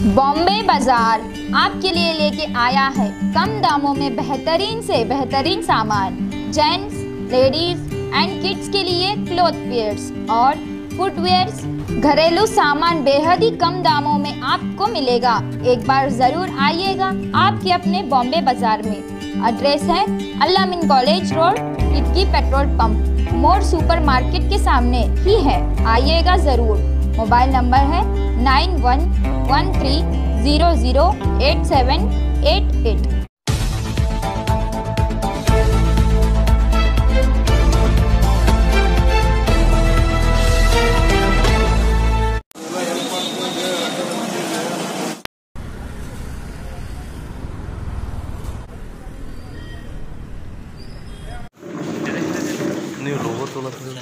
बॉम्बे बाजार आपके लिए लेके आया है कम दामों में बेहतरीन से बेहतरीन सामान जेंट्स लेडीज एंड किड्स के लिए क्लॉथ वेयर्स और फुटवेयर्स घरेलू सामान बेहद ही कम दामों में आपको मिलेगा एक बार ज़रूर आइएगा आपके अपने बॉम्बे बाजार में एड्रेस है Alameen college road Itki petrol pump More super market के सामने ही है आइएगा ज़रूर मोबाइल नंबर है nine one one three zero zero eight seven eight eight ನೀವು ಲೋಗೋ ತೊಗೊಳತ್ತೀರಿ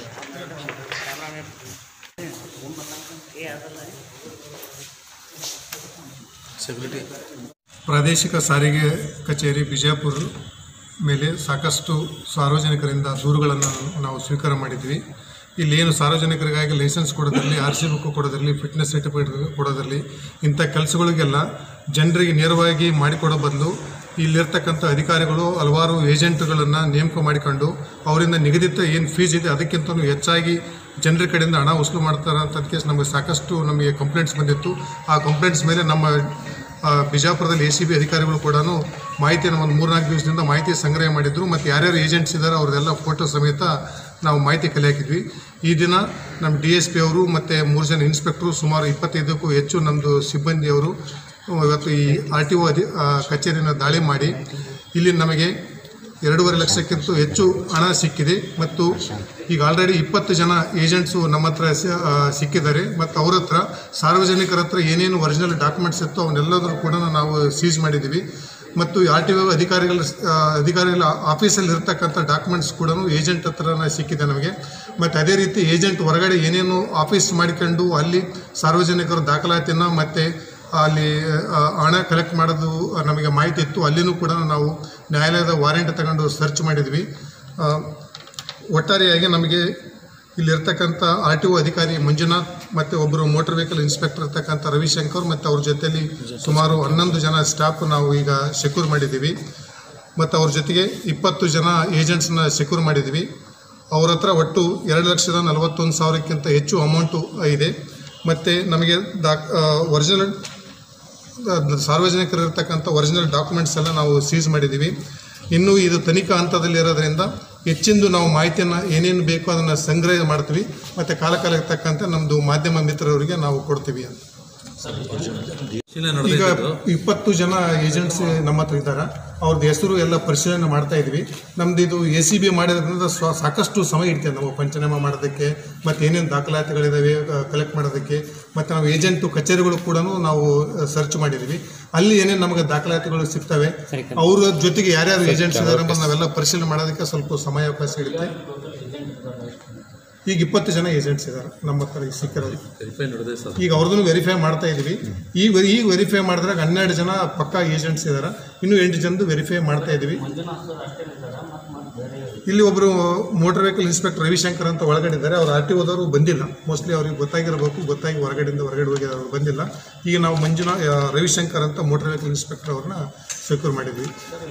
ಸೆಕ್ಯೂರಿಟಿ ಪ್ರಾದೇಶಿಕ ಸಾರಿಗೆ ಕಚೇರಿ ಬಿಜಾಪುರ ಮೇಲೆ ಸಾಕಷ್ಟು ಸಾರ್ವಜನಿಕರಿಂದ ದೂರುಗಳನ್ನು ನಾವು ಸ್ವೀಕಾರ ಮಾಡಿದ್ವಿ ಇಲ್ಲಿ ಏನು ಸಾರ್ವಜನಿಕರಿಗಾಗಿ ಲೈಸೆನ್ಸ್ ಕೊಡೋದಿರಲಿ ಆರ್ ಸಿ ಬುಕ್ ಕೊಡೋದಿರಲಿ ಫಿಟ್ನೆಸ್ ಸರ್ಟಿಫಿಕೇಟ್ ಕೊಡೋದಿರಲಿ ಇಂಥ ಕೆಲಸಗಳಿಗೆಲ್ಲ ಜನರಿಗೆ ನೇರವಾಗಿ ಮಾಡಿಕೊಡೋ ಬದಲು ಇಲ್ಲಿರ್ತಕ್ಕಂಥ ಅಧಿಕಾರಿಗಳು ಹಲವಾರು ಏಜೆಂಟ್ಗಳನ್ನು ನೇಮಕ ಮಾಡಿಕೊಂಡು ಅವರಿಂದ ನಿಗದಿತ ಏನು ಫೀಸ್ ಇದೆ ಅದಕ್ಕಿಂತಲೂ ಹೆಚ್ಚಾಗಿ ಜನರ ಕಡೆಯಿಂದ ಹಣ ವಸೂಲು ಮಾಡ್ತಾರೆ ಅಂತದಕ್ಕೆ ನಮಗೆ ಸಾಕಷ್ಟು ನಮಗೆ ಕಂಪ್ಲೇಂಟ್ಸ್ ಬಂದಿತ್ತು ಆ ಕಂಪ್ಲೇಂಟ್ಸ್ ಮೇಲೆ ನಮ್ಮ ಆ, ಬಿಜಾಪುರದಲ್ಲಿ ಎ ಸಿ ಬಿ ಅಧಿಕಾರಿಗಳು ಕೂಡ ಮಾಹಿತಿಯನ್ನು ಒಂದು ಮೂರ್ನಾಲ್ಕು ದಿವಸದಿಂದ ಮಾಹಿತಿ ಸಂಗ್ರಹ ಮಾಡಿದ್ರು ಮತ್ತು ಯಾರ್ಯಾರು ಏಜೆಂಟ್ಸ್ ಇದ್ದಾರೆ ಅವ್ರದ್ದೆಲ್ಲ ಫೋಟೋ ಸಮೇತ ನಾವು ಮಾಹಿತಿ ಕಲೆ ಹಾಕಿದ್ವಿ ಈ ದಿನ ನಮ್ಮ ಡಿ ಎಸ್ ಪಿ ಅವರು ಮತ್ತು ಮೂರು ಜನ ಇನ್ಸ್ಪೆಕ್ಟ್ರು ಸುಮಾರು ಇಪ್ಪತ್ತೈದಕ್ಕೂ ಹೆಚ್ಚು ನಮ್ಮದು ಸಿಬ್ಬಂದಿಯವರು ಇವತ್ತು ಈ ಆರ್ ಟಿ ಒ ಅಧಿ ಆ, ಕಚೇರಿನ ದಾಳಿ ಮಾಡಿ ಇಲ್ಲಿ ನಮಗೆ ಎರಡೂವರೆ ಲಕ್ಷಕ್ಕಿಂತ ಹೆಚ್ಚು ಹಣ ಸಿಕ್ಕಿದೆ ಮತ್ತು ಈಗ ಆಲ್ರೆಡಿ ಇಪ್ಪತ್ತು ಜನ ಏಜೆಂಟ್ಸು ನಮ್ಮ ಹತ್ರ ಸ- ಆ, ಸಿಕ್ಕಿದ್ದಾರೆ ಮತ್ತು ಅವ್ರ ಹತ್ರ ಸಾರ್ವಜನಿಕರ ಹತ್ರ ಏನೇನು ಒರಿಜಿನಲ್ ಡಾಕ್ಯುಮೆಂಟ್ಸ್ ಇತ್ತು ಅವನ್ನೆಲ್ಲದರೂ ಕೂಡ ನಾವು ಸೀಸ್ ಮಾಡಿದ್ದೀವಿ ಮತ್ತು ಆರ್ ಟಿ ಒ ಅಧಿಕಾರಿಗಳ ಆ, ಅಧಿಕಾರಿಗಳ ಆಫೀಸಲ್ಲಿ ಇರ್ತಕ್ಕಂಥ ಡಾಕ್ಯುಮೆಂಟ್ಸ್ ಕೂಡ ಏಜೆಂಟ್ ಹತ್ರನೇ ಸಿಕ್ಕಿದೆ ನಮಗೆ ಮತ್ತು ಅದೇ ರೀತಿ ಏಜೆಂಟ್ ಹೊರಗಡೆ ಏನೇನು ಆಫೀಸ್ ಮಾಡಿಕೊಂಡು ಅಲ್ಲಿ ಸಾರ್ವಜನಿಕರ ದಾಖಲಾತಿಯನ್ನು ಮತ್ತು ಅಲ್ಲಿ ಆ, ಹಣ ಕಲೆಕ್ಟ್ ಮಾಡೋದು ನಮಗೆ ಮಾಹಿತಿ ಇತ್ತು ಅಲ್ಲಿನೂ ಕೂಡ ನಾವು ನ್ಯಾಯಾಲಯದ ವಾರೆಂಟ್ ತಗೊಂಡು ಸರ್ಚ್ ಮಾಡಿದ್ವಿ ಆ, ಒಟ್ಟಾರೆಯಾಗಿ ನಮಗೆ ಇಲ್ಲಿರ್ತಕ್ಕಂಥ ಆರ್ ಟಿ ಒ ಅಧಿಕಾರಿ ಮಂಜುನಾಥ್ ಮತ್ತು ಒಬ್ಬರು ಮೋಟರ್ ವೆಹಿಕಲ್ ಇನ್ಸ್ಪೆಕ್ಟರ್ ಇರ್ತಕ್ಕಂಥ ರವಿಶಂಕರ್ ಮತ್ತು ಅವ್ರ ಜೊತೆಯಲ್ಲಿ ಸುಮಾರು ಹನ್ನೊಂದು ಜನ ಸ್ಟಾಫ್ ನಾವು ಈಗ ಸೆಕ್ಯೂರ್ ಮಾಡಿದ್ದೀವಿ ಮತ್ತು ಅವ್ರ ಜೊತೆಗೆ ಇಪ್ಪತ್ತು ಜನ ಏಜೆಂಟ್ಸ್ನ ಸೆಕ್ಯೂರ್ ಮಾಡಿದ್ವಿ ಅವ್ರ ಹತ್ರ ಒಟ್ಟು ಎರಡು ಲಕ್ಷದ ನಲವತ್ತೊಂದು ಸಾವಿರಕ್ಕಿಂತ ಹೆಚ್ಚು ಅಮೌಂಟು ಇದೆ ಮತ್ತು ನಮಗೆ ಡಾಕ್ ಒರಿಜಿನಲ್ ಸಾರ್ವಜನಿಕರಿರ್ತಕ್ಕಂಥ ಒರಿಜಿನಲ್ ಡಾಕ್ಯುಮೆಂಟ್ಸ್ ಎಲ್ಲ ನಾವು ಸೀಸ್ ಮಾಡಿದ್ದೀವಿ ಇನ್ನೂ ಇದು ತನಿಖಾ ಹಂತದಲ್ಲಿ ಇರೋದ್ರಿಂದ ಹೆಚ್ಚಿಂದು ನಾವು ಮಾಹಿತಿಯನ್ನು ಏನೇನು ಬೇಕೋ ಅದನ್ನು ಸಂಗ್ರಹ ಮಾಡ್ತೀವಿ ಮತ್ತು ಕಾಲ ಕಾಲಕ್ಕೆ ತಕ್ಕಂತೆ ನಮ್ಮದು ಮಾಧ್ಯಮ ಮಿತ್ರರವರಿಗೆ ನಾವು ಕೊಡ್ತೀವಿ ಅಂತ ಈಗ ಇಪ್ಪತ್ತು ಜನ ಏಜೆಂಟ್ಸ್ ನಮ್ಮ ಹತ್ರ ಇದ್ದಾರೆ ಅವ್ರದ್ದು ಹೆಸರು ಎಲ್ಲ ಪರಿಶೀಲನೆ ಮಾಡ್ತಾ ಇದ್ವಿ ನಮ್ದು ಇದು ಎ ಸಿ ಬಿ ಮಾಡಿರೋದ್ರಿಂದ ಸ್ವ ಸಾಕಷ್ಟು ಸಮಯ ಇಡ್ತೇವೆ ನಾವು ಪಂಚನಾಮ ಮಾಡೋದಕ್ಕೆ ಮತ್ತು ಏನೇನು ದಾಖಲಾತಿಗಳಿದ್ದಾವೆ ಕಲೆಕ್ಟ್ ಮಾಡೋದಕ್ಕೆ ಮತ್ತು ನಾವು ಏಜೆಂಟು ಕಚೇರಿಗಳು ಕೂಡ ನಾವು ಸರ್ಚ್ ಮಾಡಿದ್ವಿ ಅಲ್ಲಿ ಏನೇನು ನಮಗೆ ದಾಖಲಾತಿಗಳು ಸಿಗ್ತವೆ ಅವ್ರ ಜೊತೆಗೆ ಯಾರ್ಯಾರು ಏಜೆಂಟ್ಸ್ ಇದ್ದಾರೆ ಎಂಬುದು ನಾವೆಲ್ಲ ಪರಿಶೀಲನೆ ಮಾಡೋದಕ್ಕೆ ಸ್ವಲ್ಪ ಸಮಯಾವಕಾಶ ಇಡುತ್ತೆ ಈಗ ಇಪ್ಪತ್ತು ಜನ ಏಜೆಂಟ್ಸ್ ಇದ್ದಾರೆ ನಮ್ಮ ಹತ್ರ ಈಗ ಸಿಕ್ಕಿರೋದು ವೆರಿಫೈ ನಡೆದಿದೆ ಸರ್ ಈಗ ಅವ್ರದ್ದು ವೆರಿಫೈ ಮಾಡ್ತಾ ಇದೀವಿ ಈ ವೆರಿ- ಈಗ ವೆರಿಫೈ ಮಾಡಿದ್ರಾಗ ಹನ್ನೆರಡು ಜನ ಪಕ್ಕಾ ಏಜೆಂಟ್ಸ್ ಇದ್ದಾರೆ ಇನ್ನೂ ಎಂಟು ಜನದ್ದು ವೆರಿಫೈ ಮಾಡ್ತಾ ಇದೀವಿ ಇಲ್ಲಿ ಒಬ್ಬರು ಮೋಟರ್ ವೆಹಿಕಲ್ ಇನ್ಸ್ಪೆಕ್ಟರ್ ರವಿಶಂಕರ್ ಅಂತ ಒಳಗಡೆ ಇದ್ದಾರೆ ಅವ್ರು ಆರ್ ಟಿ ಓದವರು ಬಂದಿಲ್ಲ ಮೋಸ್ಟ್ಲಿ ಅವ್ರಿಗೆ ಗೊತ್ತಾಗಿರಬೇಕು ಗೊತ್ತಾಗಿ ಹೊರಗಡೆಯಿಂದ ಹೊರಗಡೆ ಹೋಗಿದ್ದಾರೆ ಅವ್ರು ಬಂದಿಲ್ಲ ಈಗ ನಾವು ಮಂಜುನಾ ಆ, ರವಿಶಂಕರ್ ಅಂತ ಮೋಟರ್ ವೆಹಿಕಲ್ ಇನ್ಸ್ಪೆಕ್ಟರ್ ಅವ್ರನ್ನ ಸೆಕ್ಯೂರ್ ಮಾಡಿದ್ವಿ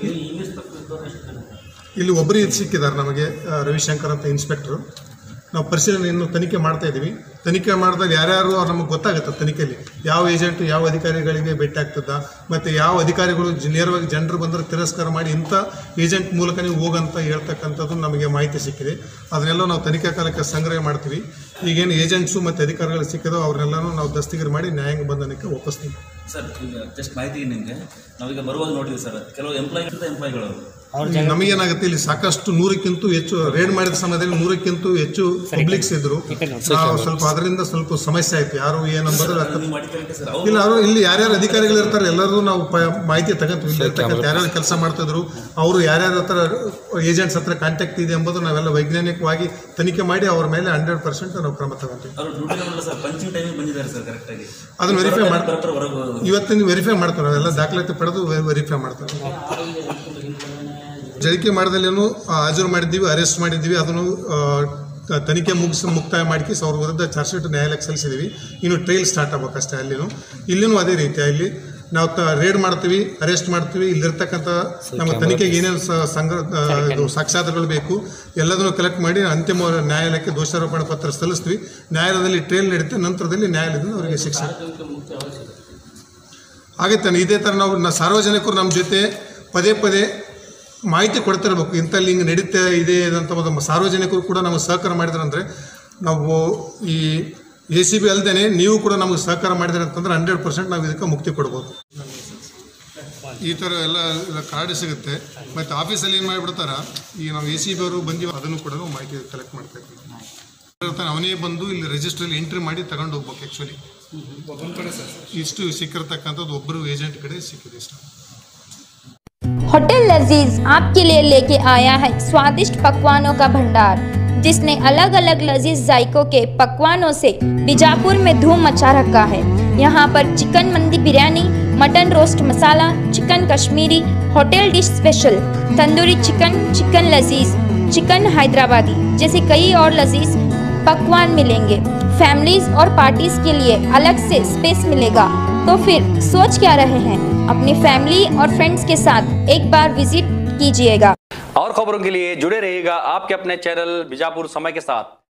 ಇಲ್ಲಿ ಒಬ್ಬರು ಸಿಕ್ಕಿದ್ದಾರೆ ನಮಗೆ ಆ, ರವಿಶಂಕರ್ ಅಂತ ಇನ್ಸ್ಪೆಕ್ಟರ್ ನಾವು ಪರಿಶೀಲನೆ ಇನ್ನು ತನಿಖೆ ಮಾಡ್ತಾ ಇದ್ದೀವಿ ತನಿಖೆ ಮಾಡಿದಾಗ ಯಾರ್ಯಾರು ಅವ್ರು ನಮಗೆ ಗೊತ್ತಾಗುತ್ತೆ ತನಿಖೆಯಲ್ಲಿ ಯಾವ ಏಜೆಂಟ್ ಯಾವ ಅಧಿಕಾರಿಗಳಿಗೆ ಭೇಟಿ ಆಗ್ತದ ಮತ್ತು ಯಾವ ಅಧಿಕಾರಿಗಳು ಜ- ನೇರವಾಗಿ ಜನರು ಬಂದರೆ ತಿರಸ್ಕಾರ ಮಾಡಿ ಇಂಥ ಏಜೆಂಟ್ ಮೂಲಕ ನೀವು ಹೋಗಂತ ಹೇಳ್ತಕ್ಕಂಥದ್ದು ನಮಗೆ ಮಾಹಿತಿ ಸಿಕ್ಕಿದೆ ಅದನ್ನೆಲ್ಲ ನಾವು ತನಿಖಾ ಕಾಲಕ್ಕೆ ಸಂಗ್ರಹ ಮಾಡ್ತೀವಿ ಈಗೇನು ಏಜೆಂಟ್ಸು ಮತ್ತು ಅಧಿಕಾರಿಗಳು ಸಿಕ್ಕಿದೋ ಅವ್ರನ್ನೆಲ್ಲನೂ ನಾವು ದಸ್ತಗಿರಿ ಮಾಡಿ ನ್ಯಾಯಾಂಗ ಬಂಧನಕ್ಕೆ ಒಪ್ಪಿಸ್ತೀವಿ ಸರ್ ಈಗ ಜಸ್ಟ್ ಮಾಹಿತಿ ನಿಮಗೆ ನಾವೀಗ ಬರುವಾಗ ನೋಡಿದ್ವಿ ಸರ್ ಕೆಲವು ಎಂಪ್ಲಾಯ್ ಎಂಪ್ಲಾಯ್ಗಳು ನಮಗೇನಾಗುತ್ತೆ ಇಲ್ಲಿ ಸಾಕಷ್ಟು ನೂರಕ್ಕಿಂತ ಹೆಚ್ಚು ರೇಡ್ ಮಾಡಿದ ಸಮಯದಲ್ಲಿ ನೂರಕ್ಕಿಂತ ಹೆಚ್ಚು ಪಬ್ಲಿಕ್ಸ್ ಇದ್ರು ನಾವು ಸ್ವಲ್ಪ ಅದರಿಂದ ಸ್ವಲ್ಪ ಸಮಸ್ಯೆ ಆಯ್ತು ಯಾರು ಏನಂಬುದು ಅರ್ಥ ನೀವು ಮಾಡಿದ್ದಕ್ಕೆ ಸರ್ ಅವ್ರು ಇಲ್ಲ ಅವರು ಇಲ್ಲಿ ಯಾರ್ಯಾರು ಅಧಿಕಾರಿಗಳು ಇರ್ತಾರೆ ಎಲ್ಲರೂ ನಾವು ಪ- ಮಾಹಿತಿ ತಗೊಂತೀವಿ ಇಲ್ಲಿ ಇರ್ತಕ್ಕಂಥ ಯಾರ್ಯಾರು ಕೆಲಸ ಮಾಡ್ತಿದ್ರು ಅವರು ಯಾರ್ಯಾರ ಹತ್ರ ಏಜೆಂಟ್ಸ್ ಹತ್ರ ಕಾಂಟ್ಯಾಕ್ಟ್ ಇದೆ ಎಂಬುದು ನಾವೆಲ್ಲ ವೈಜ್ಞಾನಿಕವಾಗಿ ತನಿಖೆ ಮಾಡಿ ಅವ್ರ ಮೇಲೆ ಹಂಡ್ರೆಡ್ ಪರ್ಸೆಂಟ್ ನಾವು ಕ್ರಮ ತಗೊಂತೀವಿ ಅವರು ಡ್ಯೂಟಿ ಸರ್ ಪಂಚಿಂಗ್ ಟೈಮಿಗೆ ಬಂದಿದ್ದಾರೆ ಸರ್ ಕರೆಕ್ಟಾಗಿ ಅದನ್ನ ವೆರಿಫೈ ಮಾಡಿ ಬರೋಬ್ಬರ ಹೊರಗೆ ಇವತ್ತಿನ ವೆರಿಫೈ ಮಾಡ್ತಾರೆ ನಾವೆಲ್ಲ ದಾಖಲಾತಿ ಪಡೆದು ವೆರಿಫೈ ಮಾಡ್ತಾರೆ ಜಳಿಕೆ ಮಾಡಿದಲ್ಲೇನು ಹಾಜರು ಮಾಡಿದ್ದೀವಿ ಅರೆಸ್ಟ್ ಮಾಡಿದ್ದೀವಿ ಅದನ್ನು ಆ, ಕ- ತನಿಖೆ ಮುಗಿಸಿ ಮುಕ್ತಾಯ ಮಾಡಿಸಿ ಅವ್ರ ವಿರುದ್ಧ ಚಾರ್ಜ್ ಶೀಟ್ ನ್ಯಾಯಾಲಯಕ್ಕೆ ಸಲ್ಲಿಸಿದ್ದೀವಿ ಇನ್ನು ಟ್ರೈಲ್ ಸ್ಟಾರ್ಟ್ ಆಗ್ಬೇಕಷ್ಟೇ ಅಲ್ಲಿನೂ ಇಲ್ಲಿನೂ ಅದೇ ರೀತಿ ಇಲ್ಲಿ ನಾವು ತ ರೇಡ್ ಮಾಡ್ತೀವಿ ಅರೆಸ್ಟ್ ಮಾಡ್ತೀವಿ ಇಲ್ಲಿರ್ತಕ್ಕಂಥ ನಮ್ಮ ತನಿಖೆಗೆ ಏನೇನು ಸ- ಸಂಗ್ರ ಆ, ಇದು ಸಾಕ್ಷ್ಯಾಧಾರಗಳು ಬೇಕು ಎಲ್ಲದನ್ನು ಕಲೆಕ್ಟ್ ಮಾಡಿ ಅಂತಿಮ ನ್ಯಾಯಾಲಯಕ್ಕೆ ದೋಷಾರೋಪಣೆ ಪತ್ರ ಸಲ್ಲಿಸ್ತೀವಿ ನ್ಯಾಯಾಲಯದಲ್ಲಿ ಟ್ರೈಲ್ ನಡೀತೆ ನಂತರದಲ್ಲಿ ನ್ಯಾಯಾಲಯದಿಂದ ಅವರಿಗೆ ಶಿಕ್ಷೆ ಆಗುತ್ತೆ ಇದೇ ಥರ ನಾವು ನ- ಸಾರ್ವಜನಿಕರು ನಮ್ಮ ಜೊತೆ ಪದೇ ಪದೇ ಮಾಹಿತಿ ಕೊಡ್ತಿರ್ಬೇಕು ಇಂಥಲ್ಲಿ ಹಿಂಗೆ ನಡೀತಾ ಇದೆ ಅಂತ ಒಂದು ಸಾರ್ವಜನಿಕರು ಕೂಡ ನಮಗೆ ಸಹಕಾರ ಮಾಡಿದ್ರು ಅಂದರೆ ನಾವು ಈ ಎ ಸಿ ಬಿ ಅಲ್ಲದೆ ನೀವು ಕೂಡ ನಮಗೆ ಸಹಕಾರ ಮಾಡಿದ್ರೆ ಅಂತಂದ್ರೆ ಹಂಡ್ರೆಡ್ ಪರ್ಸೆಂಟ್ ನಾವು ಇದಕ್ಕೆ ಮುಕ್ತಿ ಕೊಡ್ಬೋದು ಈ ಥರ ಎಲ್ಲ ಎಲ್ಲ ಕಾರ್ಡ್ ಸಿಗುತ್ತೆ ಮತ್ತು ಆಫೀಸಲ್ಲಿ ಏನು ಮಾಡಿಬಿಡ್ತಾರ ಈಗ ನಾವು ಎ ಸಿ ಬಿ ಅವರು ಬಂದಿವ ಅದನ್ನು ಕೂಡ ನಾವು ಮಾಹಿತಿ ಕಲೆಕ್ಟ್ ಮಾಡ್ತಾ ಇದ್ದೀವಿ ಇರ್ತಾನೆ, ಅವನೇ ಬಂದು ಇಲ್ಲಿ ರಿಜಿಸ್ಟ್ರಲ್ಲಿ ಎಂಟ್ರಿ ಮಾಡಿ ತಗೊಂಡು ಹೋಗ್ಬೇಕು ಆ್ಯಕ್ಚುಲಿ ಇಷ್ಟು ಸಿಕ್ಕಿರ್ತಕ್ಕಂಥದ್ದು ಒಬ್ಬರು ಏಜೆಂಟ್ ಕಡೆ ಸಿಕ್ಕಿದೆ ಇಷ್ಟು होटल लजीज आपके लिए लेके आया है स्वादिष्ट पकवानों का भंडार जिसने अलग अलग लजीज जायकों के पकवानों से बीजापुर में धूम मचा रखा है यहाँ पर chicken mandi biryani mutton roast masala chicken Kashmiri hotel dish special tandoori chicken chicken लजीज चिकन हैदराबादी जैसे कई और लजीज पकवान मिलेंगे फैमिलीज और पार्टीज के लिए अलग से स्पेस मिलेगा तो फिर सोच क्या रहे हैं अपनी फैमिली और फ्रेंड्स के साथ एक बार विजिट कीजिएगा और खबरों के लिए जुड़े रहिएगा आपके अपने चैनल बीजापुर समय के साथ